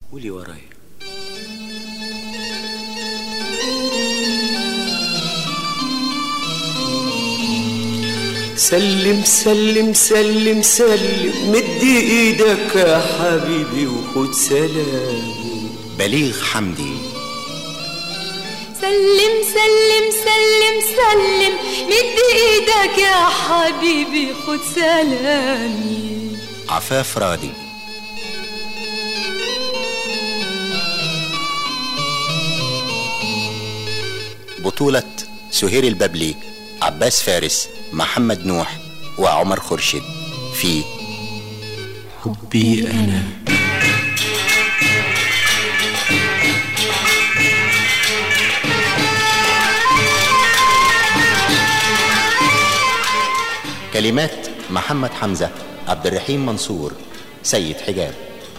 قولي ورايا سلم سلم سلم سلم مد ايدك يا حبيبي وخد سلامي بليغ حمدي سلم سلم سلم سلم مد ايدك يا حبيبي خد سلامي عفاف راضي بطولة سهير الببلي عباس فارس محمد نوح وعمر خورشيد في حبي انا كلمات محمد حمزة عبد الرحيم منصور سيد حجاب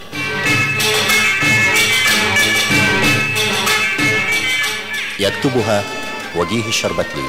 يكتبها وجيه الشربتلي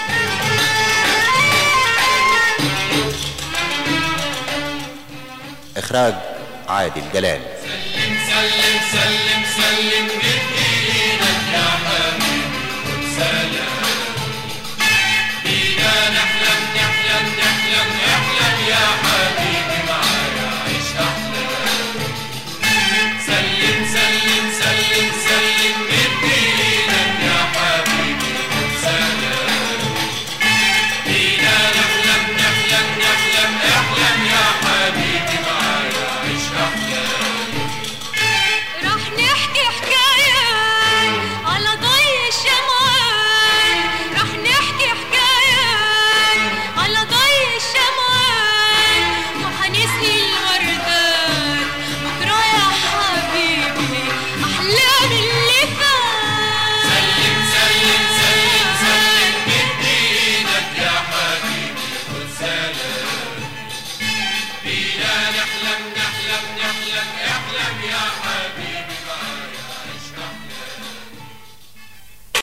إخراج عادل جلال سلم سلم سلم بايدك يا حبيبي خد سلام بينا نحلم نحلم نحلم نحلم يا حبيبي معايا عيش احلام سلم سلم سلم سلم بايدك يا حبيبي خد سلام بينا نحلم نحلم نحلم نحلم يا حبيبي معايا عيش احلام راح نحكي حكاية على ضي الشمعان راح نحكي حكاية على ضي الشمعان وحنسقي الوردات بكرة يا حبيبي أحلام اللي فات سلم سلم سلم سلم بايدك يا حبيبي خد سلام بينا نحلم نحلم نحلم احلم يا